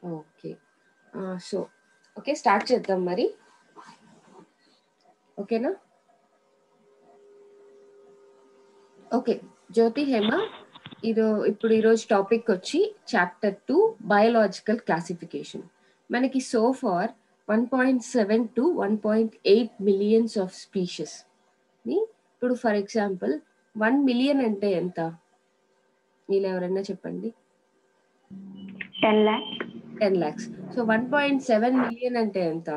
Okay so okay start చేద్దాం మరి ఓకేనా ఓకే జ్యోతి హేమ ఈరో ఇప్పుడు ఈరోజు టాపిక్ వచ్చి చాప్టర్ టూ బయోలాజికల్ క్లాసిఫికేషన్ మనకి so far one point seven to one point eight millions of species ని ఇప్పుడు ఫర్ ఎగ్జాంపుల్ వన్ మిలియన్ అంటే ఎంత మీరు ఎవరైనా చెప్పండి ten lakh ten lakhs so one point seven million అంటే ఎంత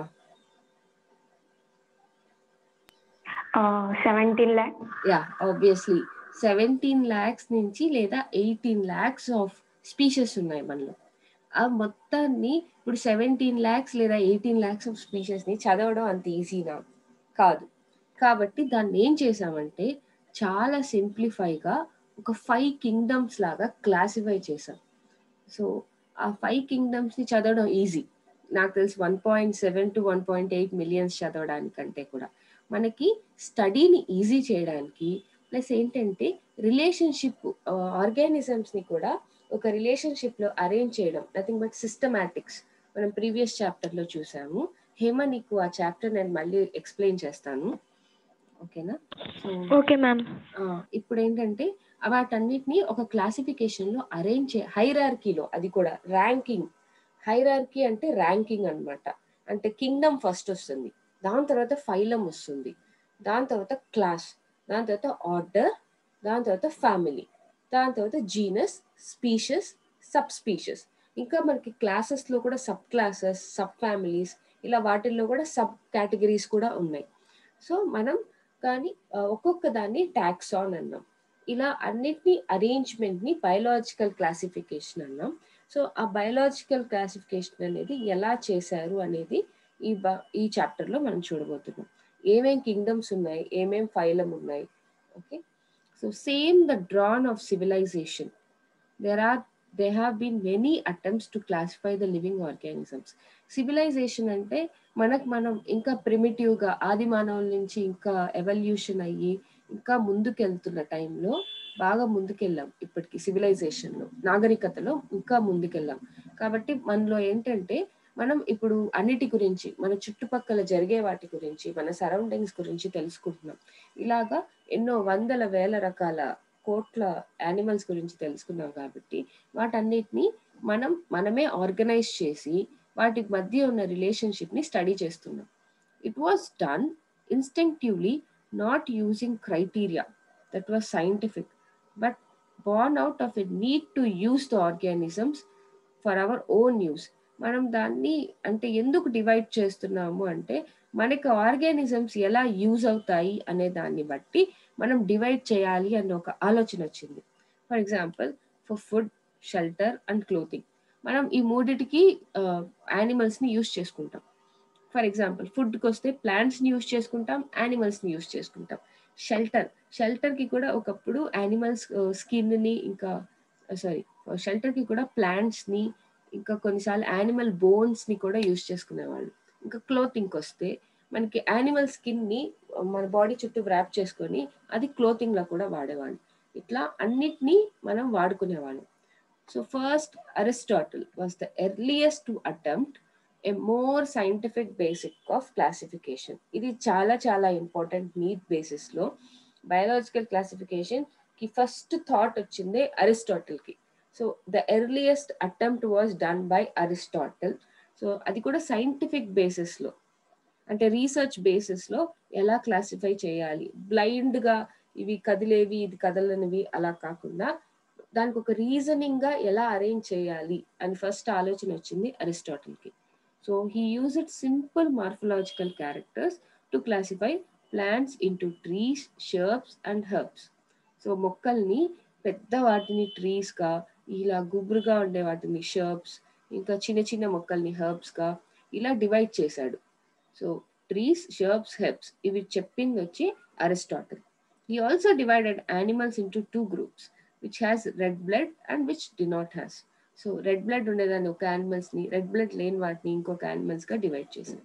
seventeen lakh yeah obviously seventeen lakhs నుంచి లేదా ఎయిటీన్ ల్యాక్స్ ఆఫ్ స్పీషెస్ ఉన్నాయి మనలో ఆ మొత్తాన్ని ఇప్పుడు సెవెంటీన్ ల్యాక్స్ లేదా ఎయిటీన్ ల్యాక్స్ ఆఫ్ స్పీషెస్ని చదవడం అంత ఈజీనా కాదు కాబట్టి దాన్ని ఏం చేసామంటే చాలా సింప్లిఫైగా ఒక ఫైవ్ కింగ్డమ్స్ లాగా క్లాసిఫై చేసాం సో ఆ ఫైవ్ కింగ్డమ్స్ని చదవడం ఈజీ నాకు తెలిసి one point seven to one point eight millions చదవడానికంటే కూడా మనకి స్టడీని ఈజీ చేయడానికి ప్లస్ ఏంటంటే రిలేషన్షిప్ ఆర్గానిజమ్స్ని కూడా ఒక రిలేషన్షిప్లో అరేంజ్ చేయడం నథింగ్ బట్ సిస్టమాటిక్స్ మనం ప్రీవియస్ చాప్టర్లో చూసాము హేమ నీకు ఆ చాప్టర్ నేను మళ్ళీ ఎక్స్ప్లెయిన్ చేస్తాను ఓకేనా సో ఓకే మ్యామ్ ఇప్పుడు ఏంటంటే వాటన్నిటిని ఒక క్లాసిఫికేషన్ లో అరేంజ్ చే హైరార్కీలో అది కూడా ర్యాంకింగ్ హైరార్కీ అంటే ర్యాంకింగ్ అన్నమాట అంటే కింగ్డమ్ ఫస్ట్ వస్తుంది దాని తర్వాత ఫైలం వస్తుంది దాని తర్వాత క్లాస్ దాని తర్వాత ఆర్డర్ దాని తర్వాత ఫ్యామిలీ దాని తర్వాత జీనస్ స్పీషెస్ సబ్ స్పీషెస్ ఇంకా మనకి క్లాసెస్ లో కూడా సబ్ క్లాసెస్ సబ్ ఫ్యామిలీస్ ఇలా వాటిల్లో కూడా సబ్ కేటగిరీస్ కూడా ఉన్నాయి సో మనం కానీ ఆ, ఒక్కొక్క దాన్ని టాక్సాన్ అన్నాం ఇలా అన్నిటినీ అరేంజ్మెంట్ ని బయలాజికల్ క్లాసిఫికేషన్ అన్నాం సో ఆ బయలాజికల్ క్లాసిఫికేషన్ అనేది ఎలా చేశారు అనేది ఈ బ- ఈ చాప్టర్ లో మనం చూడబోతున్నాం ఏమేం కింగ్డమ్స్ ఉన్నాయి ఏమేం ఫైలం ఉన్నాయి okay so same the dawn of civilization there are there have been many attempts to classify the living organisms civilization అంటే మనకు మనం ఇంకా ప్రిమిటివ్ గా ఆది మానవుల నుంచి ఇంకా ఎవల్యూషన్ అయ్యి ఇంకా ముందుకెళ్తున్న టైంలో బాగా ముందుకెళ్ళాం ఇప్పటికి సివిలైజేషన్ లో నాగరికతలో ఇంకా ముందుకెళ్ళాం కాబట్టి మనలో ఏంటంటే మనం ఇప్పుడు అన్నిటి గురించి మన చుట్టుపక్కల జరిగే వాటి గురించి మన సరౌండింగ్స్ గురించి తెలుసుకుంటున్నాం ఇలాగా ఎన్నో వందల వేల రకాల కోట్ల యానిమల్స్ గురించి తెలుసుకున్నాం కాబట్టి వాటన్నిటిని మనం మనమే ఆర్గనైజ్ చేసి వాటి మధ్య ఉన్న రిలేషన్షిప్ ని స్టడీ చేస్తున్నాం it was done instinctively not using criteria that was scientific but born out of a need to use the organisms for our own use మనం దాన్ని అంటే ఎందుకు డివైడ్ చేస్తున్నాము అంటే మనకి ఆర్గానిజమ్స్ ఎలా యూజ్ అవుతాయి అనే దాన్ని బట్టి మనం డివైడ్ చేయాలి అన్న ఒక ఆలోచన వచ్చింది for example for food shelter and clothing మనం ఈ మూడిటికి యానిమల్స్ ని యూస్ చేసుకుంటాం ఫర్ ఎగ్జాంపుల్ ఫుడ్కి వస్తే ప్లాంట్స్ ని యూస్ చేసుకుంటాం యానిమల్స్ ని యూస్ చేసుకుంటాం షెల్టర్ షెల్టర్ కి కూడా ఒకప్పుడు యానిమల్స్ స్కిన్ ని ఇంకా సారీ షెల్టర్ కి కూడా ప్లాంట్స్ ని ఇంకా కొన్నిసార్లు యానిమల్ బోన్స్ ని కూడా యూస్ చేసుకునేవాళ్ళు ఇంకా క్లోతింగ్ వస్తే మనకి యానిమల్ స్కిన్ ని మన బాడీ చుట్టూ వ్రాప్ చేసుకొని అది క్లోతింగ్ లో కూడా వాడేవాళ్ళు ఇట్లా అన్నిటినీ మనం వాడుకునేవాళ్ళం so first Aristotle was the earliest to attempt a more scientific basic of classification ఇది చాలా చాలా ఇంపార్టెంట్ నీట్ బేసిస్ లో బయాలజికల్ క్లాసిఫికేషన్ కి ఫస్ట్ థాట్ వచ్చిందే అరిస్టాటిల్ కి so the earliest attempt was done by Aristotle so అది కూడా scientific basis లో అంటే రీసెర్చ్ బేసిస్ లో ఎలా క్లాసిఫై చేయాలి బ్లైండ్ గా ఇవి కదిలేవి ఇది కదలనివి అలా కాకుండా దానికి ఒక రీజనింగ్ గా ఎలా అరేంజ్ చేయాలి అని ఫస్ట్ ఆలోచన వచ్చింది అరిస్టాటిల్ కి so he use it simple morphological characters to classify plants into trees shrubs and herbs so మొక్కల్ని పెద్ద వాటిని ట్రీస్ గా ఇలా గుబురుగా ఉండే వాటిని షర్బ్స్ ఇంకా చిన్న చిన్న మొక్కల్ని హెర్బ్స్ గా ఇలా డివైడ్ చేశాడు సో ట్రీస్ షర్బ్స్ హెర్బ్స్ ఇవి చెప్పింది వచ్చి Aristotle he also divided animals into two groups which has red blood and which did not has so red blood ఉండేదాన్ని ఒక యానిమల్స్ ని రెడ్ బ్లడ్ లేని వాటిని ఇంకొక యానిమల్స్ గా డివైడ్ చేశారు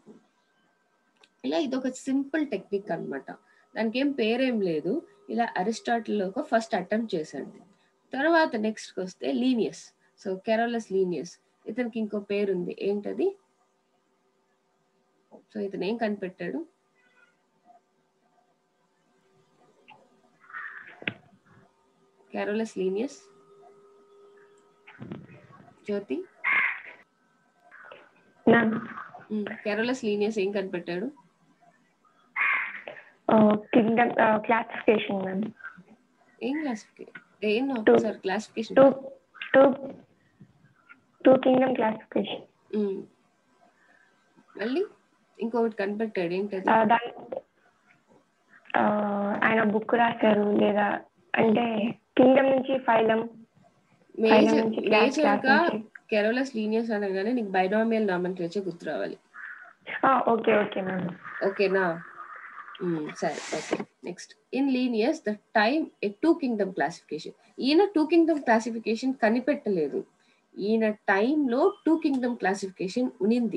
ఇలా ఇది ఒక సింపుల్ టెక్నిక్ అన్నమాట దానికి ఏం పేరేం లేదు ఇలా అరిస్టాటిల్ ఒక ఫస్ట్ అటెంప్ట్ చేశాడు తర్వాత నెక్స్ట్ వస్తే లీనియస్ సో కెరోలస్ లీనియస్ ఇతనికి ఇంకో పేరు ఉంది ఏంటది సో ఇతను ఏం కనిపెట్టాడు క్యారోలస్ లీనియస్ జ్యోతి మ్యామ్ క్యారోలస్ లీనియస్ ఏం కనిపెట్టాడు కింగ్డమ్ క్లాసిఫికేషన్ మ్యామ్ ఏం క్లాసిఫికేషన్ ఏం Two. Sir classification two two two kingdom classification మళ్ళీ ఇంకొకటి కనిపెట్టాడు ఏంటది దాని ఆ, ఆయన బుక్ రాశారు లేదా అంటే కింగ్డమ్ నుంచి ఫైలం ఫైలం మేజర్ నుంచి క్లాస్ మేజర్ క్లాస్ గా నుంచి కెరోలస్ లీనియస్ అనగానే నీకు బైనామియల్ నామన్క్లేచర్ గుర్తు రావాలి ఓకే ఓకే మ్యామ్ ఓకేనా మ్మ్, సరే okay next in Linnaeus the time a two kingdom classification ఈయన టూ కింగ్డమ్ క్లాసిఫికేషన్ కనిపెట్టలేదు ఈయన టైంలో టూ కింగ్డమ్ క్లాసిఫికేషన్ ఉనింది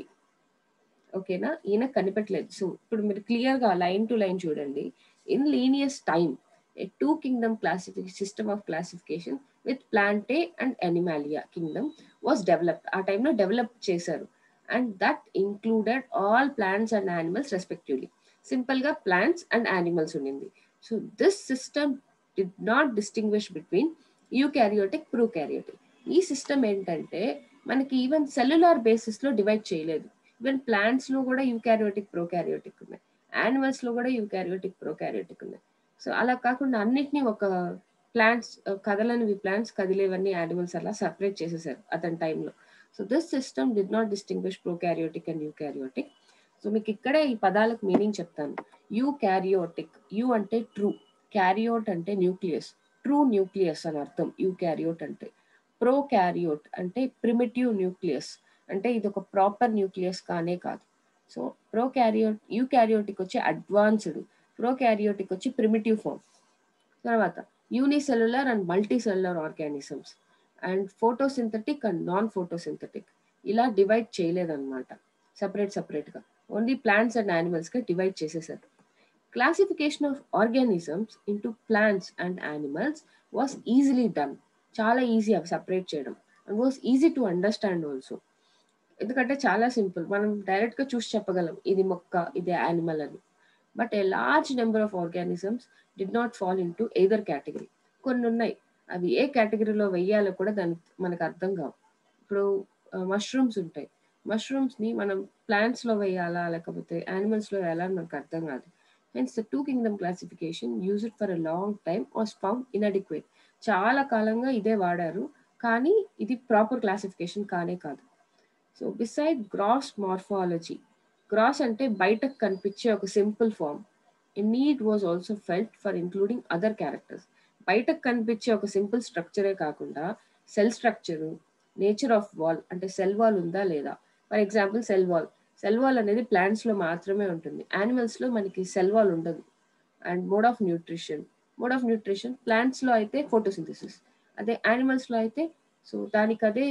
ఓకేనా ఈయన కనిపెట్టలేదు సో ఇప్పుడు మీరు క్లియర్ గా లైన్ టు లైన్ చూడండి in Linnaeus time a two kingdom classification system of classification with Plantae and Animalia kingdom was developed ఆ టైంలో డెవలప్ చేశారు and that included all plants and animals respectively simple గా plants and animals ఉండింది so this system did not distinguish between eukaryotic prokaryotic ఈ system ఏంటంటే మనకి even cellular basis లో divide చేయలేదు ఈవెన్ ప్లాంట్స్ లో కూడా యూకారియోటిక్ ప్రోకారియోటిక్ ఉన్నాయి యానిమల్స్ లో కూడా యూకారియోటిక్ ప్రోకారియోటిక్ ఉన్నాయి సో అలా కాకుండా అన్నిటినీ ఒక ప్లాంట్స్ కదలనివి ప్లాంట్స్ కదిలేవన్నీ యానిమల్స్ అలా సపరేట్ చేసేసారు అతని టైంలో so this system did not distinguish prokaryotic and eukaryotic so మీకు ఇక్కడే ఈ పదాలకు మీనింగ్ చెప్తాను యూ క్యారియోటిక్ యూ అంటే ట్రూ క్యారియోట్ అంటే న్యూక్లియస్ ట్రూ న్యూక్లియస్ అని అర్థం యూ క్యారియోట్ అంటే ప్రో క్యారియోట్ అంటే ప్రిమిటివ్ న్యూక్లియస్ అంటే ఇది ఒక ప్రాపర్ న్యూక్లియస్ కానే కాదు so prokaryote eukaryotic వచ్చి అడ్వాన్స్డ్ ప్రో క్యారియోటిక్ వచ్చి ప్రిమిటివ్ ఫామ్ తర్వాత unicellular and multicellular organisms and photosynthetic and non photosynthetic ఇలా డివైడ్ చేయలేదన్నమాట సపరేట్ సపరేట్గా ఓన్లీ ప్లాంట్స్ అండ్ యానిమల్స్గా డివైడ్ చేసేసారు classification of organisms into plants and animals was easily done చాలా easy అవి సపరేట్ చేయడం and was easy to understand also ఎందుకంటే చాలా సింపుల్ మనం డైరెక్ట్గా చూసి చెప్పగలం ఇది మొక్క ఇది యానిమల్ అని but a large number of organisms did not fall into either category కొన్ని ఉన్నాయి అవి ఏ కేటగిరీలో వెయ్యాలో కూడా దానికి మనకు అర్థం కావు ఇప్పుడు మష్రూమ్స్ ఉంటాయి మష్రూమ్స్ ని మనం ప్లాంట్స్ లో వేయాలా లేకపోతే యానిమల్స్ లో వేయాలా అని మనకు అర్థం కాదు hence the two kingdom classification use it for a long time was found inadequate చాలా కాలంగా ఇదే వాడారు కానీ ఇది ప్రాపర్ క్లాసిఫికేషన్ కానే కాదు so beside gross morphology gross అంటే బయటకు కనిపించే ఒక simple form a need was also felt for including other characters బయటకు కనిపించే ఒక సింపుల్ స్ట్రక్చరే కాకుండా cell structure nature of wall అంటే సెల్ వాల్ ఉందా లేదా for example cell wall cell wall అనేది ప్లాంట్స్ లో మాత్రమే ఉంటుంది యానిమల్స్ లో మనకి సెల్ వాల్ ఉండదు and mode of nutrition mode of nutrition plants లో అయితే ఫోటోసింథసిస్ అదే యానిమల్స్ లో అయితే సో దానికి అదే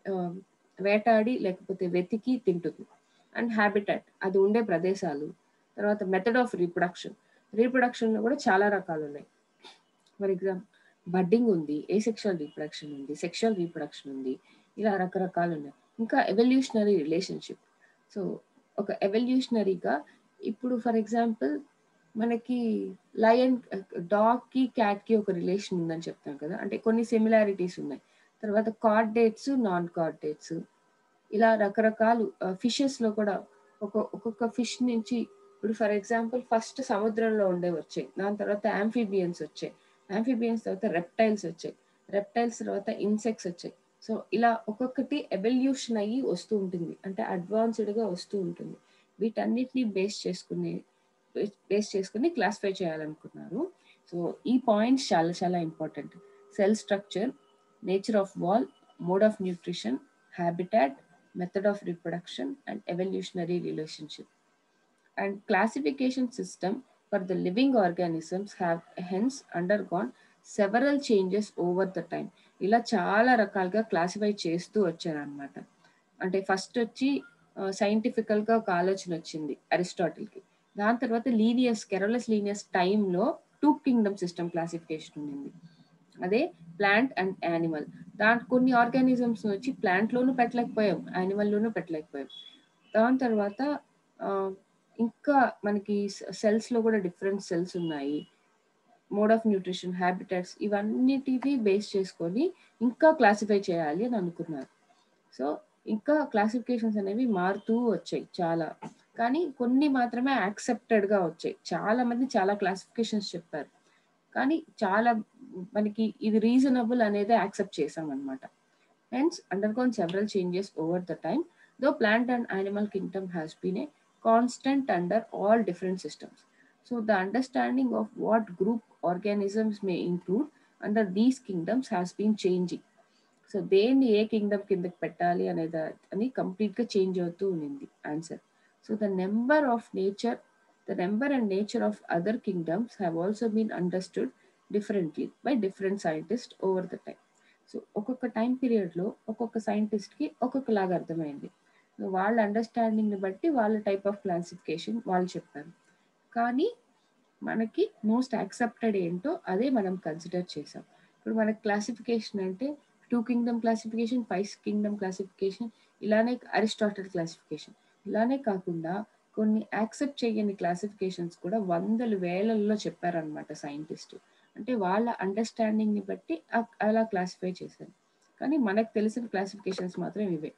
వేటాడి లేకపోతే వెతికి తింటుంది అండ్ హ్యాబిటాట్ అది ఉండే ప్రదేశాలు తర్వాత మెథడ్ ఆఫ్ రీప్రొడక్షన్ రీప్రొడక్షన్ లో కూడా చాలా రకాలు ఉన్నాయి ఫర్ ఎగ్జాంపుల్ బడ్డింగ్ ఉంది ఏ సెక్షువల్ రీప్రొడక్షన్ ఉంది సెక్షువల్ రీప్రొడక్షన్ ఉంది ఇలా రకరకాలు ఉన్నాయి ఇంకా ఎవల్యూషనరీ రిలేషన్షిప్ సో ఒక ఎవల్యూషనరీగా ఇప్పుడు ఫర్ ఎగ్జాంపుల్ మనకి లయన్ డాగ్ కి క్యాట్ కి ఒక రిలేషన్ ఉందని చెప్తాం కదా అంటే కొన్ని సిమిలారిటీస్ ఉన్నాయి తర్వాత కార్డేట్స్ నాన్ కార్డేట్స్ ఇలా రకరకాలు ఫిషెస్ లో కూడా ఒక ఒక్కొక్క ఫిష్ నుంచి ఇప్పుడు ఫర్ ఎగ్జాంపుల్ ఫస్ట్ సముద్రంలో ఉండే వచ్చాయి దాని తర్వాత యాంఫీబియన్స్ వచ్చాయి యాంఫీబియన్స్ తర్వాత రెప్టైల్స్ వచ్చాయి రెప్టైల్స్ తర్వాత ఇన్సెక్ట్స్ వచ్చాయి సో ఇలా ఒక్కొక్కటి ఎవల్యూషన్ అయ్యి వస్తూ ఉంటుంది అంటే అడ్వాన్స్డ్ గా వస్తూ ఉంటుంది వీటన్నిటిని బేస్ చేసుకునే బేస్ చేసుకుని క్లాసిఫై చేయాలనుకున్నారు సో ఈ పాయింట్స్ చాలా చాలా important cell structure nature of wall mode of nutrition habitat method of reproduction and evolutionary relationship and classification system for the living organisms have hence undergone several changes over the time ఇలా చాలా రకాలుగా classify చేస్తూ వచ్చారనమాట అంటే first వచ్చి సైంటిఫికల్ గా ఒక ఆలోచన వచ్చింది అరిస్టాటిల్ కి దాని తర్వాత లీనియస్ కెరోలస్ లీనియస్ టైంలో టూ కింగ్డమ్ సిస్టమ్ క్లాసిఫికేషన్ ఉండింది అదే ప్లాంట్ అండ్ యానిమల్ దాంట్ కొన్ని ఆర్గానిజమ్స్ వచ్చి ప్లాంట్ లోను పెట్టలేకపోయాం యానిమల్ లోను పెట్టలేకపోయాం దాని తర్వాత ఆ, ఇంకా మనకి సెల్స్ లో కూడా డిఫరెంట్ సెల్స్ ఉన్నాయి మోడ్ ఆఫ్ న్యూట్రిషన్ హ్యాబిటట్స్ ఇవన్నిటివి బేస్ చేసుకొని ఇంకా క్లాసిఫై చేయాలి అని అనుకున్నారు సో ఇంకా క్లాసిఫికేషన్స్ అనేవి మారుతూ వచ్చాయి చాలా కానీ కొన్ని మాత్రమే యాక్సెప్టెడ్ గా వచ్చాయి చాలా మంది చాలా క్లాసిఫికేషన్స్ చెప్పారు కానీ చాలా మనకి ఇది రీజనబుల్ అనేది యాక్సెప్ట్ చేసాం అనమాట hence undergone several changes over the time though plant and animal kingdom has been a constant under all different systems so the understanding of what group organisms may include under these kingdoms has been changing so దేన్ని a Kingdom కిందకి పెట్టాలి అనేది అని complete గా change అవుతూ ఉండింది answer so the number of nature the number and nature of other kingdoms have also been understood differently by different scientist over the time so ఒక్కొక్క time period లో ఒక్కొక్క సైంటిస్ట్ కి ఒక్కొక్కలాగా అర్థమైంది So వాళ్ళ అండర్స్టాండింగ్ ని బట్టి వాళ్ళ టైప్ ఆఫ్ క్లాసిఫికేషన్ వాళ్ళు చెప్పారు కానీ మనకి మోస్ట్ యాక్సెప్టెడ్ ఏంటో అదే మనం కన్సిడర్ చేసాం ఇప్పుడు మనకి క్లాసిఫికేషన్ అంటే two kingdom classification five kingdom classification ఇలానే అరిస్టాటిల్ క్లాసిఫికేషన్ ఇలానే కాకుండా కొన్ని యాక్సెప్ట్ చేయని క్లాసిఫికేషన్స్ కూడా వందల వేలల్లో చెప్పారనమాట సైంటిస్ట్ అంటే వాళ్ళ అండర్స్టాండింగ్ ని బట్టి అ- అలా క్లాసిఫై చేశారు కానీ మనకు తెలిసిన క్లాసిఫికేషన్స్ మాత్రం ఇవే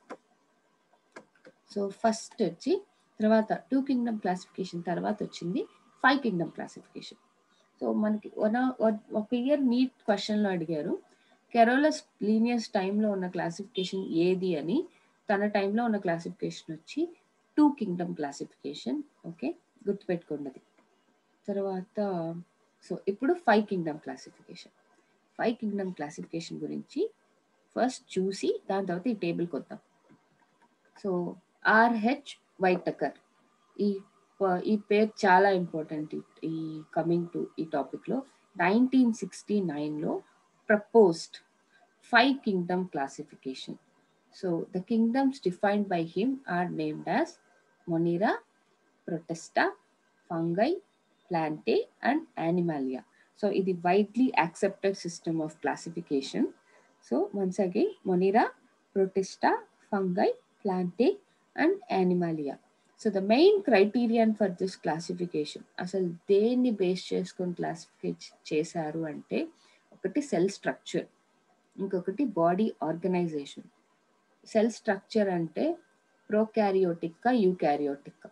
సో ఫస్ట్ వచ్చి తర్వాత టూ కింగ్డమ్ క్లాసిఫికేషన్ తర్వాత వచ్చింది ఫైవ్ కింగ్డమ్ క్లాసిఫికేషన్ సో మనకి వన్ ఒక ఇయర్ నీట్ క్వశ్చన్లో అడిగారు కెరోలస్ లీనియస్ టైంలో ఉన్న క్లాసిఫికేషన్ ఏది అని తన టైంలో ఉన్న క్లాసిఫికేషన్ వచ్చి టూ కింగ్డమ్ క్లాసిఫికేషన్ ఓకే గుర్తుపెట్టుకున్నది తర్వాత సో ఇప్పుడు five kingdom classification five kingdom classification గురించి ఫస్ట్ చూసి దాని తర్వాత ఈ టేబుల్కి వద్దాం సో ఆర్హెచ్ వైటకర్ ఈ ప- ఈ పేరు చాలా ఇంపార్టెంట్ ఈ కమింగ్ టు ఈ టాపిక్ లో నైన్టీన్ సిక్స్టీ నైన్లో proposed five kingdom classification so the kingdoms defined by him are named as Monera Protista fungi ప్లాంటే and Animalia so ఇది widely accepted system of classification so once again Monera Protista fungi ప్లాంటే and Animalia so the main criterion for this classification అసలు దేన్ని base చేసుకొని classify చేశారు అంటే ఒకటి cell structure ఇంకొకటి body organisation cell structure అంటే ప్రోకారియోటిక్కా యూకారియోటిక్కా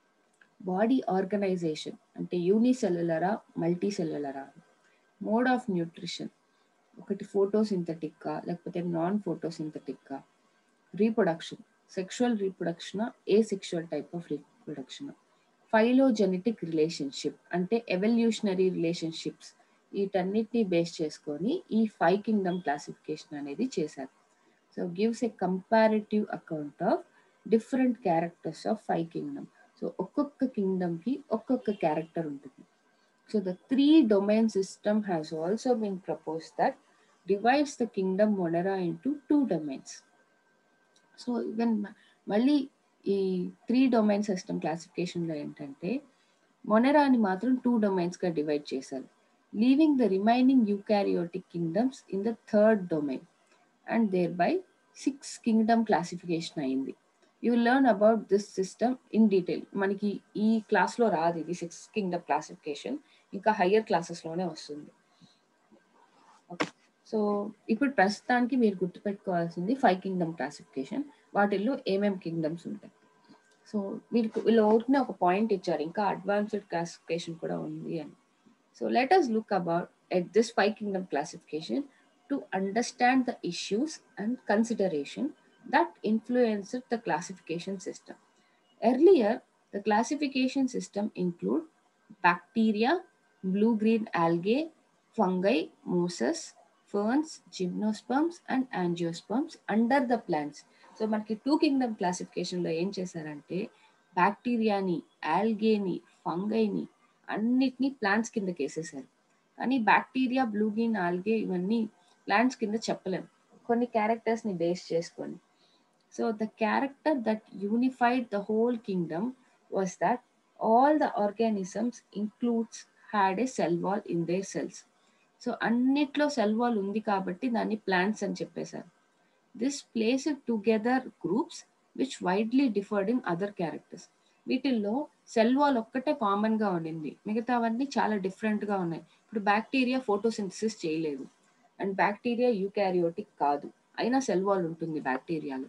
బాడీ ఆర్గనైజేషన్ అంటే యూనిసెల్యులరా మల్టీ సెల్యులరా మోడ్ ఆఫ్ న్యూట్రిషన్ ఒకటి ఫోటోసింథటిక్కా లేకపోతే నాన్ ఫోటోసింథటిక్కా reproduction sexual reproduction a sexual type of reproduction phylogenetic relationship అంటే ఎవల్యూషనరీ రిలేషన్షిప్స్ వీటన్నిటిని బేస్ చేసుకొని ఈ ఫైవ్ కింగ్డమ్ క్లాసిఫికేషన్ అనేది చేశారు so gives a comparative account of different characters of five kingdom so ఒక్కొక్క కింగ్డమ్ కి ఒక్కొక్క క్యారెక్టర్ ఉంటుంది so the three domain system has also been propose that divides the kingdom మొనరా into two domains so even మళ్ళీ ఈ three domain system క్లాసిఫికేషన్లో ఏంటంటే మొనెరాని మాత్రం టూ డొమైన్స్గా డివైడ్ చేశారు leaving the remaining eukaryotic kingdoms in the third domain and thereby six kingdom classification అయింది you learn about this system in detail మనకి ఈ క్లాస్లో రాదు ఇది సిక్స్ కింగ్డమ్ క్లాసిఫికేషన్ ఇంకా హయ్యర్ క్లాసెస్లోనే వస్తుంది సో ఇప్పుడు ప్రస్తుతానికి మీరు గుర్తుపెట్టుకోవాల్సింది ఫైవ్ కింగ్డమ్ క్లాసిఫికేషన్ వాటిల్లో ఏమేమి కింగ్డమ్స్ ఉంటాయి సో మీరు వీళ్ళు ఊరికనే ఒక పాయింట్ ఇచ్చారు ఇంకా అడ్వాన్స్డ్ క్లాసిఫికేషన్ కూడా ఉంది అని so let us look about at this five kingdom classification to understand the issues and consideration that influenced the classification system earlier the classification system include bacteria blue green algae fungi mosses ferns gymnosperms and angiosperms under the plants so మనకి two kingdom క్లాసిఫికేషన్లో ఏం చేశారంటే బ్యాక్టీరియాని ఆల్గేని ఫంగైని అన్నిటినీ plants కింద కేసేశారు కానీ bacteria blue green algae ఇవన్నీ plants కింద చెప్పలేము కొన్ని క్యారెక్టర్స్ని బేస్ చేసుకొని so the character that unified the whole kingdom was that all the organisms includes had a cell wall in their cells so అన్నిట్లో సెల్ వాల్ ఉంది కాబట్టి దాన్ని ప్లాంట్స్ అని చెప్పేశారు this place together groups which widely differed in other characters వీటిల్లో cell wall ఒక్కటే common గా ఉండింది మిగతావన్నీ చాలా డిఫరెంట్ గా ఉన్నాయి ఇప్పుడు బ్యాక్టీరియా ఫోటోసింథసిస్ చేయలేదు అండ్ బ్యాక్టీరియా యూకారియోటిక్ కాదు అయినా సెల్ వాల్ ఉంటుంది బ్యాక్టీరియాలో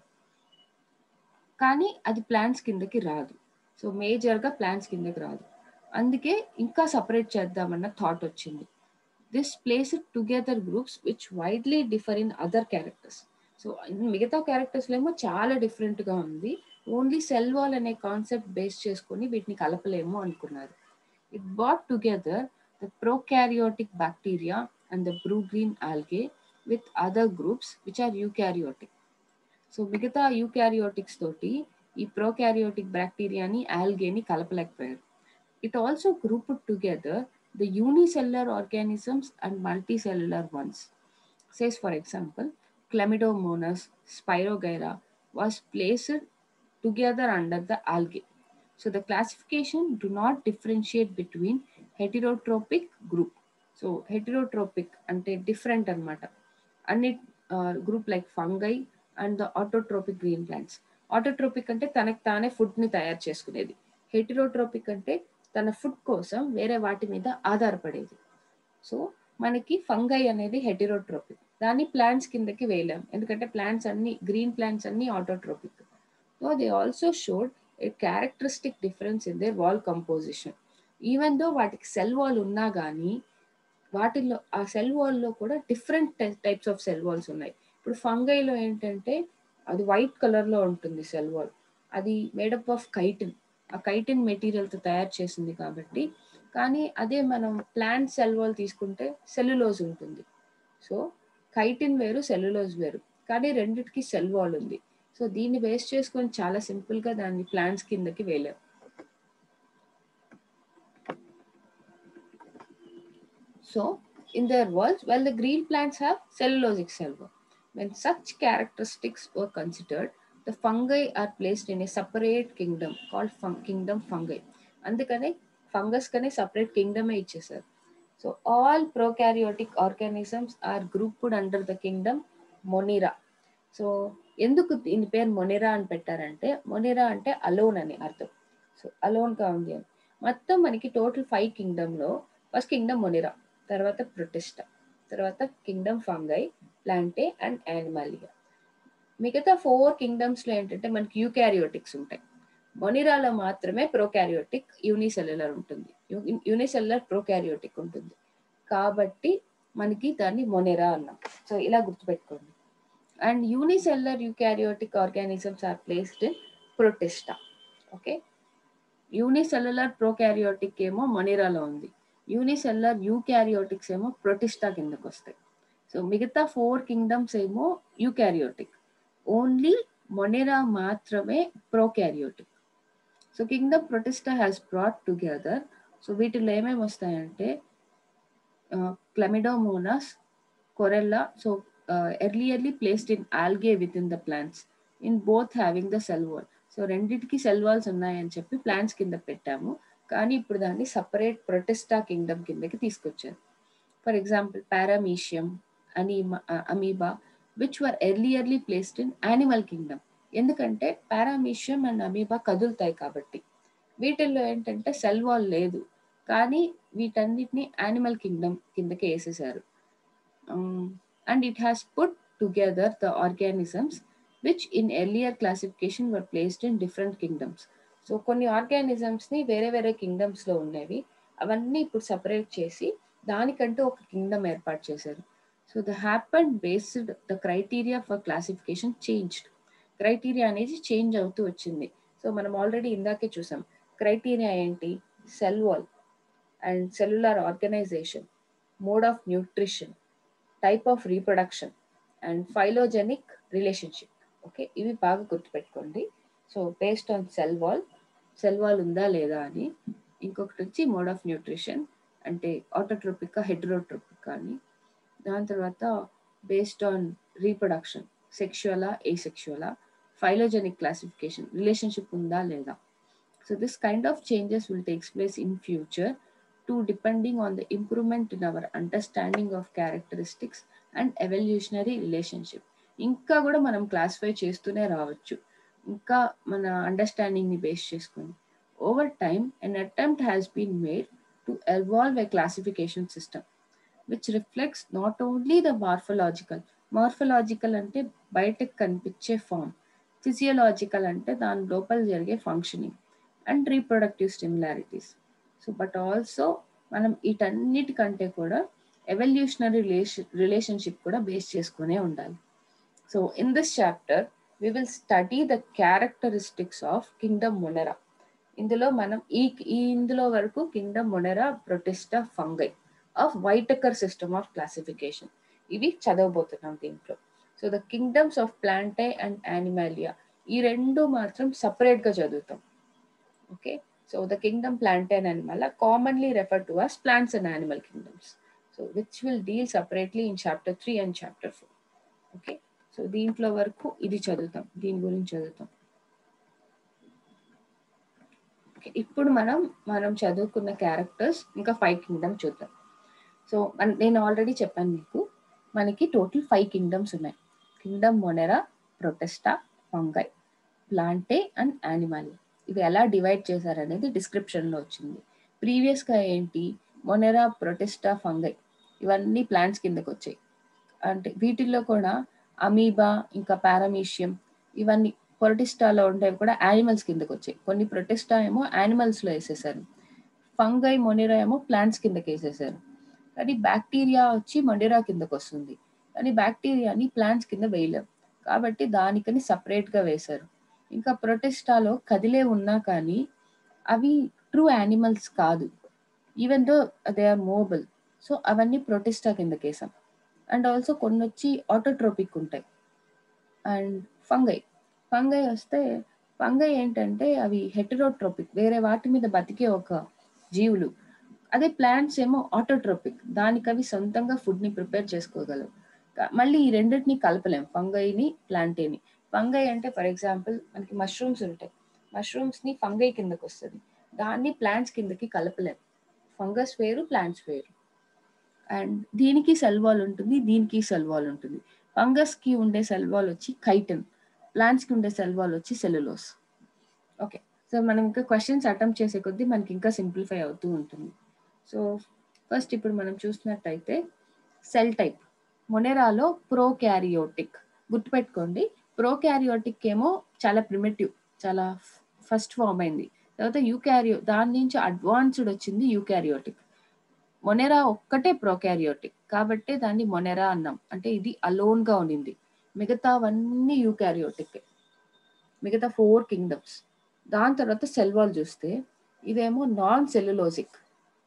కానీ అది ప్లాంట్స్ కిందకి రాదు సో మేజర్గా ప్లాంట్స్ కిందకి రాదు అందుకే ఇంకా సపరేట్ చేద్దామన్న థాట్ వచ్చింది this place together groups which widely differ in other characters so మిగతా క్యారెక్టర్స్లో ఏమో చాలా డిఫరెంట్గా ఉంది ఓన్లీ సెల్ వాల్ అనే కాన్సెప్ట్ బేస్ చేసుకొని వీటిని కలపలేము అనుకున్నారు it brought together the prokaryotic bacteria and the blue green algae with other groups which are eukaryotic so మిగతా యూకారియోటిక్స్ తోటి ఈ ప్రోకారియోటిక్ బ్యాక్టీరియాని ఆల్గేని కలపలేకపోయారు it also group together the unicellular organisms and multicellular ones says for example క్లెమిడోమోనస్ Spirogyra was placed together under the algae. So the classification do not differentiate between heterotropic group. So heterotropic అంటే different అన్నమాట అన్ని group like fungi and the autotrophic green plants autotrophic అంటే తనకు తానే food ని తయారు చేసుకునేది heterotrophic అంటే తన ఫుడ్ కోసం వేరే వాటి మీద ఆధారపడేది సో మనకి ఫంగై అనేది హెటిరోట్రోపిక్ దాన్ని ప్లాంట్స్ కిందకి వేయలేం ఎందుకంటే ప్లాంట్స్ అన్ని గ్రీన్ ప్లాంట్స్ అన్ని autotrophic So they also showed a characteristic difference in their wall composition. Even though వాటికి సెల్ వాల్ ఉన్నా కానీ వాటిల్లో ఆ సెల్ వాల్లో కూడా different types of cell walls ఉన్నాయి ఇప్పుడు ఫంగైలో ఏంటంటే అది వైట్ కలర్లో ఉంటుంది సెల్ వాల్ అది మేడప్ ఆఫ్ కైటిన్ ఆ కైటిన్ మెటీరియల్తో తయారు చేసింది కాబట్టి కానీ అదే మనం ప్లాంట్ సెల్ వాల్ తీసుకుంటే సెల్యులోజ్ ఉంటుంది సో కైటిన్ వేరు సెల్యులోజ్ వేరు కానీ రెండిటికి సెల్ వాల్ ఉంది సో దీన్ని బేస్ చేసుకొని చాలా సింపుల్ గా దాన్ని ప్లాంట్స్ కిందకి వేలాం So, in their walls, while the green plants have cellulosic cell wall. When such characteristics were considered, the fungi are placed in a separate kingdom called fun- kingdom fungi. అందుకనే fungus కనే separate కింగ్డమే ఇచ్చేసారు so all prokaryotic organisms are grouped under the kingdom Monera so ఎందుకు దీని పేరు మొనిరా అని పెట్టారంటే మొనిరా అంటే అలోన్ అని అర్థం సో అలోన్ గా ఉంది అని మొత్తం మనకి టోటల్ ఫైవ్ కింగ్డమ్ లో ఫస్ట్ కింగ్డమ్ మొనిరా తర్వాత ప్రొటెస్టా తర్వాత కింగ్డమ్ ఫంగై ప్లాంటే అండ్ యానిమాలియా మిగతా ఫోర్ కింగ్డమ్స్ లో ఏంటంటే మనకి యూకారియోటిక్స్ ఉంటాయి మొనిరాలో మాత్రమే ప్రోకారియోటిక్ యూనిసెల్యులర్ ఉంటుంది యూనిసెల్యులర్ ప్రోకారియోటిక్ ఉంటుంది కాబట్టి మనకి దాన్ని మొనిరా అన్నాం సో ఇలా గుర్తుపెట్టుకోండి and unicellular eukaryotic organisms are placed in Protista okay unicellular prokaryotic ఏమో మొనిరాలో ఉంది యూనిసెల్యులర్ యూకారియోటిక్స్ ఏమో ప్రొటిస్టా కిందకు వస్తాయి సో మిగతా ఫోర్ కింగ్డమ్స్ ఏమో యూకారియోటిక్ ఓన్లీ మొనిరా మాత్రమే prokaryotic so kingdom protista has brought together so వీటిలో ఏమేమి వస్తాయంటే chlamydomonas chlorella so earlier placed in algae with in the plants in both having the cell wall so రెండింటికి cell walls ఉన్నాయని చెప్పి plants కింద పెట్టాము కానీ ఇప్పుడు దాన్ని సపరేట్ ప్రొటెస్టా కింగ్డమ్ కిందకి తీసుకొచ్చారు ఫర్ ఎగ్జాంపుల్ పారామీషియం అనీమా amoeba which were earlier placed in animal kingdom ఎందుకంటే పారామీషియం అండ్ అమీబా కదులుతాయి కాబట్టి వీటిల్లో ఏంటంటే సెల్ వాల్ లేదు కానీ వీటన్నిటిని యానిమల్ కింగ్డమ్ కిందకి వేసేసారు and it has put together the organisms which in earlier classification were placed in different kingdoms so కొన్ని ఆర్గానిజమ్స్ ని వేరే వేరే కింగ్డమ్స్ లో ఉన్నవి అవన్నీ ఇప్పుడు సపరేట్ చేసి దానికంటూ ఒక కింగ్డమ్ ఏర్పాటు చేశారు so the happen based the criteria for classification changed criteria అనేది చేంజ్ అవుతూ వచ్చింది సో మనం ఆల్రెడీ ఇందాకే చూసాం క్రైటీరియా ఏంటి cell wall and cellular organisation mode of nutrition type of reproduction and phylogenic relationship okay ఇవి బాగా గుర్తుపెట్టుకోండి so based on cell wall cell wall ఉందా లేదా అని ఇంకొకటి వచ్చి మోడ్ ఆఫ్ న్యూట్రిషన్ అంటే ఆటోట్రోపిక్ హెడ్రోట్రోపిక్ అని దాని తర్వాత based on reproduction sexually A సెక్షువలా phylogenic classification relationship ఉందా లేదా so this kind of changes will takes place in future to depending on the improvement in our understanding of characteristics and evolutionary relationship ఇంకా కూడా మనం classify చేస్తూనే రావచ్చు ఇంకా మన అండర్స్టాండింగ్ని బేస్ చేసుకొని over time an attempt has been made to evolve a classification system which reflects not only the morphological morphological అంటే బయటకు కనిపించే ఫామ్ ఫిజియోలాజికల్ అంటే దాని లోపల జరిగే functioning and reproductive స్టిమ్యులారిటీస్ so but also మనం వీటన్నిటికంటే కూడా ఎవల్యూషనరీ రిలేషన్ రిలేషన్షిప్ కూడా బేస్ చేసుకునే ఉండాలి so in this chapter we will study the characteristics of kingdom monera ఇందులో మనం ఈ ఈ ఇందులో వరకు kingdom monera protista fungi of Whittaker system of classification ఇవి చదవబోతున్నాం దీంట్లో so the kingdoms of plantae and animalia ఈ రెండు మాత్రం సపరేట్ గా చదువుతాం okay so the kingdom plantae and animal commonly refer to as plants and animal kingdoms so which will deal separately in chapter three and chapter four okay so దీంట్లో వరకు ఇది చదువుతాం దీని గురించి చదువుతాం ఇప్పుడు మనం మనం చదువుకున్న క్యారెక్టర్స్ ఇంకా ఫైవ్ కింగ్డమ్ చూద్దాం సో నేను ఆల్రెడీ చెప్పాను మీకు మనకి టోటల్ ఫైవ్ కింగ్డమ్స్ ఉన్నాయి kingdom monera protista fungi ప్లాంటే and animal ఇవి ఎలా డివైడ్ చేశారనేది డిస్క్రిప్షన్లో వచ్చింది ప్రీవియస్గా ఏంటి మొనెరా ప్రొటెస్టా ఫంగై ఇవన్నీ ప్లాంట్స్ కిందకి వచ్చాయి అంటే వీటిల్లో కూడా అమీబా ఇంకా పారామీషియం ఇవన్నీ ప్రొటిస్టాలో ఉండేవి కూడా యానిమల్స్ కిందకి వచ్చాయి కొన్ని ప్రొటెస్టా ఏమో యానిమల్స్లో వేసేసారు ఫంగై మొనిరా ఏమో ప్లాంట్స్ కిందకి వేసేసారు కానీ బ్యాక్టీరియా వచ్చి మొనిరా కిందకి వస్తుంది కానీ బ్యాక్టీరియాని ప్లాంట్స్ కింద వేయలేం కాబట్టి దానికని సపరేట్గా వేశారు ఇంకా ప్రొటెస్టాలో కదిలే ఉన్నా కానీ అవి ట్రూ యానిమల్స్ కాదు even though they are mobile so అవన్నీ ప్రొటెస్టా కిందకి వేసాం అండ్ ఆల్సో కొన్ని వచ్చి ఆటోట్రోపిక్ ఉంటాయి అండ్ ఫంగై ఫంగై వస్తే ఫంగై ఏంటంటే అవి హెటరోట్రోపిక్ వేరే వాటి మీద బతికే ఒక జీవులు అదే ప్లాంట్స్ ఏమో ఆటోట్రోపిక్ దానికి అవి సొంతంగా ఫుడ్ని ప్రిపేర్ చేసుకోగలవు మళ్ళీ ఈ రెండింటిని కలపలేం ఫంగైని ప్లాంటేని ఫంగై అంటే ఫర్ ఎగ్జాంపుల్ మనకి మష్రూమ్స్ ఉంటాయి మష్రూమ్స్ని ఫంగై కిందకి వస్తుంది దాన్ని ప్లాంట్స్ కిందకి కలపలేం ఫంగస్ వేరు ప్లాంట్స్ వేరు అండ్ దీనికి సెల్ వాల్ ఉంటుంది దీనికి సెల్ వాల్ ఉంటుంది ఫంగస్ కి ఉండే సెల్ వాల్ వచ్చి కైటన్ ప్లాంట్స్ కి ఉండే సెల్ వాల్ వచ్చి సెల్యులోస్ ఓకే సో మనం ఇంకా క్వశ్చన్స్ అటెంప్ట్ చేసే కొద్దీ మనకి ఇంకా సింప్లిఫై అవుతూ ఉంటుంది సో ఫస్ట్ ఇప్పుడు మనం చూసినట్టయితే సెల్ టైప్ మొనెరాలో ప్రో క్యారియోటిక్ గుర్తుపెట్టుకోండి ప్రో క్యారియోటిక్ ఏమో చాలా ప్రిమిటివ్ చాలా ఫస్ట్ ఫామ్ అయింది తర్వాత యూక్యారియో దాని నుంచి అడ్వాన్స్డ్ వచ్చింది యూక్యారియోటిక్ మొనెరా ఒక్కటే ప్రోకారియోటిక్ కాబట్టి దాన్ని మొనెరా అన్నాం అంటే ఇది అలోన్ గా ఉండింది మిగతావన్నీ యూకారియోటిక్ మిగతా ఫోర్ కింగ్డమ్స్ దాని తర్వాత సెల్వాల్ చూస్తే ఇదేమో నాన్ సెల్యులోజిక్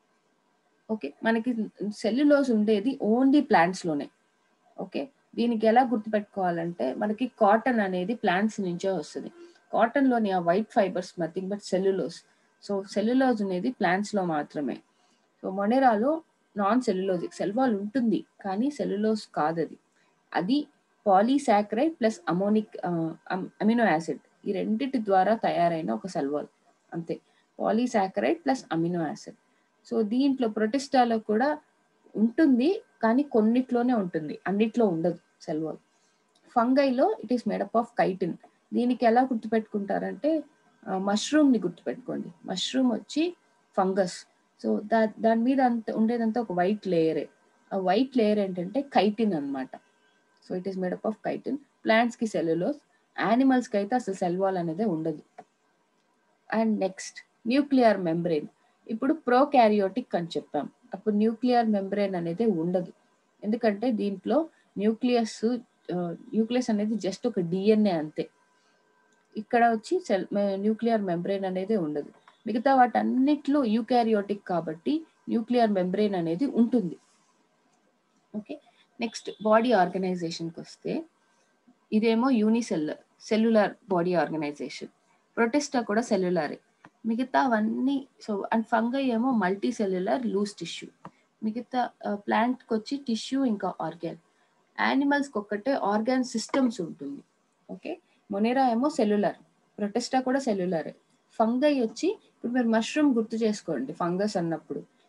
ఓకే మనకి సెల్యులోజ్ ఉండేది ఓన్లీ ప్లాంట్స్ లోనే ఓకే దీనికి ఎలా గుర్తుపెట్టుకోవాలంటే మనకి కాటన్ అనేది ప్లాంట్స్ నుంచే వస్తుంది కాటన్ లోని ఆ white fibres nothing but cellulose so cellulose అనేది ప్లాంట్స్ లో మాత్రమే సో మొనెరాలో నాన్ సెల్యులోజిక్ సెల్వాల్ ఉంటుంది కానీ సెల్యులోజ్ కాదు అది అది పాలీసాక్రైడ్ ప్లస్ అమోనిక్ అమినో యాసిడ్ ఈ రెండింటి ద్వారా తయారైన ఒక సెల్వాల్ అంతే polysaccharide plus amino acid so దీంట్లో ప్రొటెస్టాలో కూడా ఉంటుంది కానీ కొన్నిట్లోనే ఉంటుంది అన్నిట్లో ఉండదు సెల్వాల్ ఫంగైలో it is made up of chitin దీనికి ఎలా గుర్తుపెట్టుకుంటారంటే మష్రూమ్ ని గుర్తుపెట్టుకోండి మష్రూమ్ వచ్చి ఫంగస్ సో దా దాని మీద అంత ఉండేదంతా ఒక వైట్ లేయరే ఆ వైట్ లేయర్ ఏంటంటే కైటిన్ అనమాట so it is made up of chitin plants కి సెల్యులోస్ యానిమల్స్ కి అయితే అసలు సెల్వాల్ అనేది ఉండదు అండ్ నెక్స్ట్ న్యూక్లియర్ మెంబ్రెయిన్ ఇప్పుడు ప్రో క్యారియోటిక్ అని చెప్పాం అప్పుడు న్యూక్లియర్ మెంబ్రెయిన్ అనేది ఉండదు ఎందుకంటే దీంట్లో న్యూక్లియస్ న్యూక్లియస్ అనేది జస్ట్ ఒక డిఎన్ఏ అంతే ఇక్కడ వచ్చి సెల్ న్యూక్లియర్ మెంబ్రెయిన్ అనేది ఉండదు మిగతా వాటన్నిట్లో యూకారియోటిక్ కాబట్టి న్యూక్లియర్ మెంబ్రెయిన్ అనేది ఉంటుంది ఓకే నెక్స్ట్ బాడీ ఆర్గనైజేషన్కి వస్తే ఇదేమో unicellular cellular body organisation protista కూడా సెల్యులరే మిగతావన్నీ సో అండ్ ఫంగై ఏమో మల్టీ సెల్యులర్ లూజ్ టిష్యూ మిగతా ప్లాంట్కి వచ్చి టిష్యూ ఇంకా ఆర్గాన్ యానిమల్స్కి ఒక్కటే ఆర్గాన్ సిస్టమ్స్ ఉంటుంది ఓకే మొనేరా ఏమో సెల్యులర్ ప్రొటెస్టా కూడా సెల్యులరే ఫంగై వచ్చి ఇప్పుడు మీరు మష్రూమ్ గుర్తు చేసుకోండి ఫంగస్ అన్నప్పుడు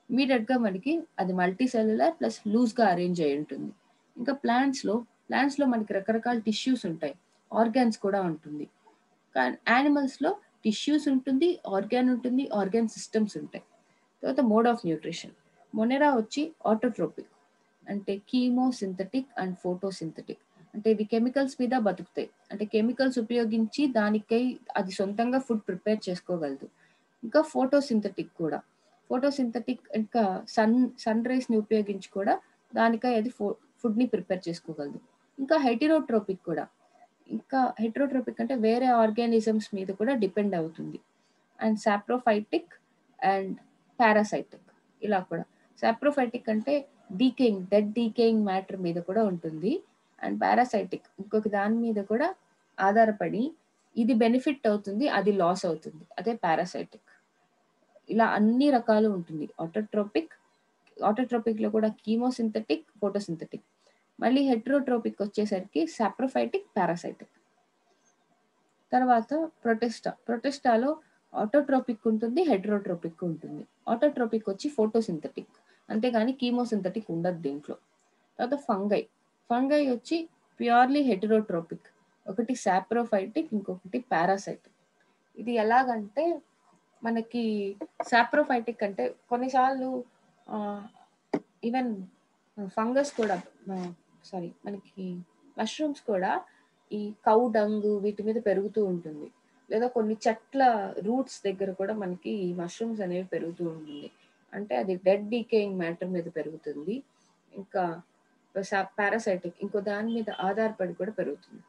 ఇమీడియట్ గా మనకి అది మల్టీ సెల్యులర్ ప్లస్ లూజ్ గా అరేంజ్ అయి ఉంటుంది ఇంకా ప్లాంట్స్ లో ప్లాంట్స్ లో మనకి రకరకాల టిష్యూస్ ఉంటాయి ఆర్గాన్స్ కూడా ఉంటుంది కానీ యానిమల్స్ లో టిష్యూస్ ఉంటుంది ఆర్గాన్ ఉంటుంది ఆర్గాన్ సిస్టమ్స్ ఉంటాయి తర్వాత మోడ్ ఆఫ్ న్యూట్రిషన్ మొనెరా వచ్చి ఆటోట్రోపిక్ అంటే chemosynthetic and photosynthetic అంటే ఇవి కెమికల్స్ మీద బతుకుతాయి అంటే కెమికల్స్ ఉపయోగించి దానికై అది సొంతంగా ఫుడ్ ప్రిపేర్ చేసుకోగలదు ఇంకా ఫోటో సింథటిక్ కూడా ఫోటో సింథటిక్ ఇంకా సన్ సన్ రేస్ ని ఉపయోగించి కూడా దానికై అది ఫుడ్ ని ప్రిపేర్ చేసుకోగలదు ఇంకా హెటిరోట్రోపిక్ కూడా ఇంకా హెట్రోట్రోపిక్ అంటే వేరే ఆర్గానిజమ్స్ మీద కూడా డిపెండ్ అవుతుంది అండ్ సాప్రోఫైటిక్ అండ్ పారాసైటిక్ ఇలా కూడా సాప్రోఫైటిక్ అంటే డీకేయింగ్ డెడ్ డీకేయింగ్ మ్యాటర్ మీద కూడా ఉంటుంది అండ్ పారాసైటిక్ ఇంకొక దాని మీద కూడా ఆధారపడి ఇది బెనిఫిట్ అవుతుంది అది లాస్ అవుతుంది అదే పారాసైటిక్ ఇలా అన్ని రకాలు ఉంటుంది ఆటోట్రోపిక్ ఆటోట్రోపిక్ లో కూడా కీమోసింథటిక్ ఫోటోసింథటిక్ మళ్ళీ హెట్రోట్రోపిక్ వచ్చేసరికి సాప్రోఫైటిక్ పారాసైటిక్ తర్వాత ప్రొటెస్టా ప్రొటెస్టాలో ఆటోట్రోపిక్ ఉంటుంది హెట్రోట్రోపిక్ ఉంటుంది ఆటోట్రోపిక్ వచ్చి ఫోటోసింథటిక్ అంతేగాని కీమోసింథటిక్ ఉండదు దీంట్లో తర్వాత ఫంగై ఫంగై వచ్చి ప్యూర్లీ హెటరోట్రోపిక్ ఒకటి సాప్రోఫైటిక్ ఇంకొకటి పారాసైటిక్ ఇది ఎలాగంటే మనకి సాప్రోఫైటిక్ అంటే కొన్నిసార్లు ఈవెన్ ఫంగస్ కూడా సారీ మనకి మష్రూమ్స్ కూడా ఈ కౌ డంగు వీటి మీద పెరుగుతూ ఉంటుంది లేదా కొన్ని చెట్ల రూట్స్ దగ్గర కూడా మనకి ఈ మష్రూమ్స్ అనేవి పెరుగుతూ ఉంటుంది అంటే అది డెడ్ డీకేయింగ్ మ్యాటర్ మీద పెరుగుతుంది ఇంకా పారాసైటిక్ ఇంకో దాని మీద ఆధారపడి కూడా పెరుగుతుంది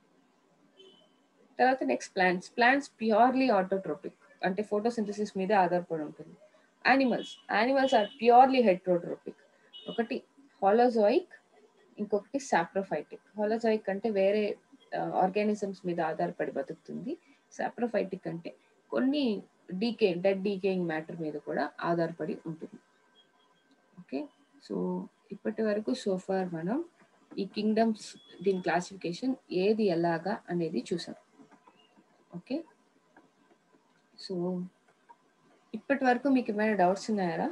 తర్వాత next plants plants purely autotrophic అంటే ఫోటోసింథసిస్ మీద ఆధారపడి ఉంటుంది animals animals are purely heterotrophic ఒకటి హాలోజోయిక్ ఇంకొకటి సాప్రోఫైటిక్ హాలోజోయిక్ అంటే వేరే ఆర్గానిజమ్స్ మీద ఆధారపడి బతుకుతుంది సాప్రోఫైటిక్ అంటే కొన్ని డీకే డెడ్ డీకేయింగ్ మ్యాటర్ మీద కూడా ఆధారపడి ఉంటుంది ఓకే సో ఇప్పటి వరకు సోఫార్ మనం ఈ కింగ్డమ్స్ దీని క్లాసిఫికేషన్ ఏది ఎలాగా అనేది చూసాం ఓకే సో ఇప్పటి వరకు మీకు ఏమైనా డౌట్స్ ఉన్నాయా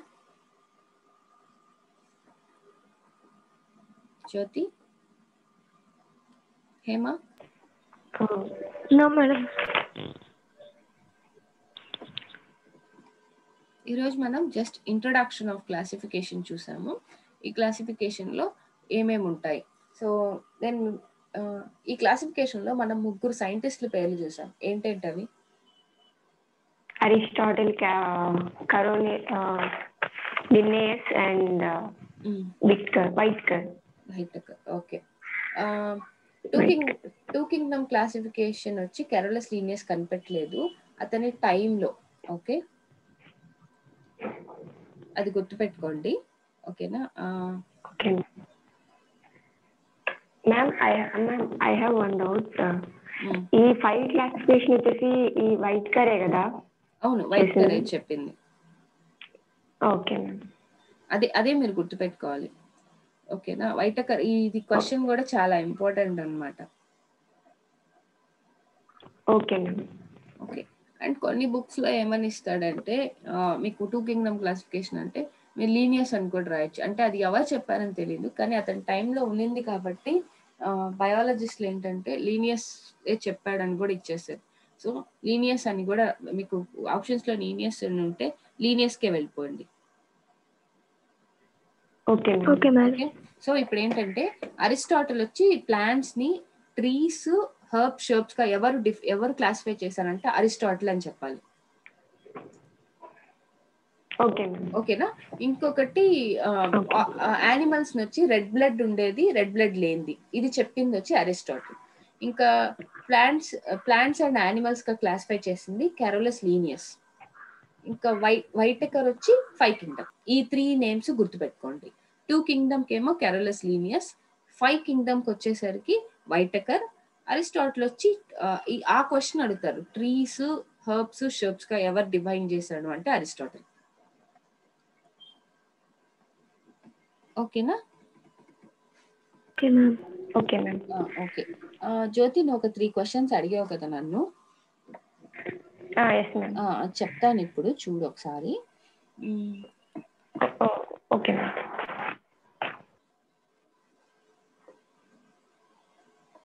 జ్యోతి హేమ నో మేడం ఈరోజు మనం జస్ట్ ఇంట్రొడక్షన్ ఆఫ్ క్లాసిఫికేషన్ చూసాము ఈ క్లాసిఫికేషన్ లో ఏమేమి ఉంటాయి సో దెన్ ఈ క్లాసిఫికేషన్ లో మనం ముగ్గురు సైంటిస్టుల పేర్లు చూసాం ఏంటేంటవి Aristotle Carolus Linnaeus and Whittaker Whittaker వైట్ okay two king two kingdom classification వచ్చి కెరోలస్ లీనియస్ కనిపెట్టలేదు అతని టైంలో ఓకే అది గుర్తుపెట్టుకోండి ఓకేనా okay ma'am I ma'am I have one doubt ఈ ఫైవ్ క్లాసిఫికేషన్ వచ్చేసి ఈ వైట్ కరే కదా అవును వైట్ కరే చెప్పింది ఓకే మ్యామ్ అదే అదే మీరు గుర్తుపెట్టుకోవాలి ఓకేనా వైట్ కర్ ఇది క్వశ్చన్ కూడా చాలా ఇంపార్టెంట్ అనమాట ఓకే మ్యామ్ ఓకే అండ్ కొన్ని బుక్స్ లో ఏమని ఇస్తాడంటే మీకు టూ కింగ్డమ్ క్లాసిఫికేషన్ అంటే మీరు లీనియస్ అని కూడా రాయొచ్చు అంటే అది ఎవరు చెప్పారని తెలియదు కానీ అతని టైంలో ఉండింది కాబట్టి బయాలజిస్ట్లు ఏంటంటే లీనియస్ చెప్పాడని కూడా ఇచ్చేసారు సో లీనియస్ అని కూడా మీకు ఆప్షన్స్ లో లీనియస్ అని ఉంటే లీనియస్ కే వెళ్ళిపోండి ఓకే ఓకే మేడం సో ఇప్పుడు ఏంటంటే అరిస్టాటిల్ వచ్చి ప్లాంట్స్ ని ట్రీస్ హర్బ్ షర్బ్స్ గా ఎవరు డిఫ్ ఎవరు క్లాసిఫై చేశారంటే అరిస్టాటిల్ అని చెప్పాలి ఓకే మ్యామ్ ఓకేనా ఇంకొకటి యానిమల్స్ వచ్చి రెడ్ బ్లడ్ ఉండేది రెడ్ బ్లడ్ లేనిది ఇది చెప్పింది వచ్చి అరిస్టాటిల్ ఇంకా ప్లాంట్స్ ప్లాంట్స్ అండ్ యానిమల్స్ గా క్లాసిఫై చేసింది కెరోలస్ లీనియస్ ఇంకా వైట్ వైటెకర్ వచ్చి ఫైవ్ కింగ్డమ్ ఈ త్రీ నేమ్స్ గుర్తుపెట్టుకోండి టూ కింగ్డమ్ కేమో కెరోలస్ లీనియస్ ఫైవ్ కింగ్డమ్ కి వచ్చేసరికి వైటెకర్ అరిస్టాటిల్ వచ్చి ఈ ఆ క్వశ్చన్ అడుగుతారు ట్రీస్ హర్బ్స్ షర్బ్స్ గా ఎవరు డివైన్ చేశాడు అంటే అరిస్టాటిల్ ఓకేనా okay ma'am okay ma'am okay Jyothi నువ్వు ఒక త్రీ క్వశ్చన్స్ అడిగావు కదా నన్ను ఎస్ మ్యామ్ చెప్తాను ఇప్పుడు చూడు ఒకసారి ఓకే మ్యామ్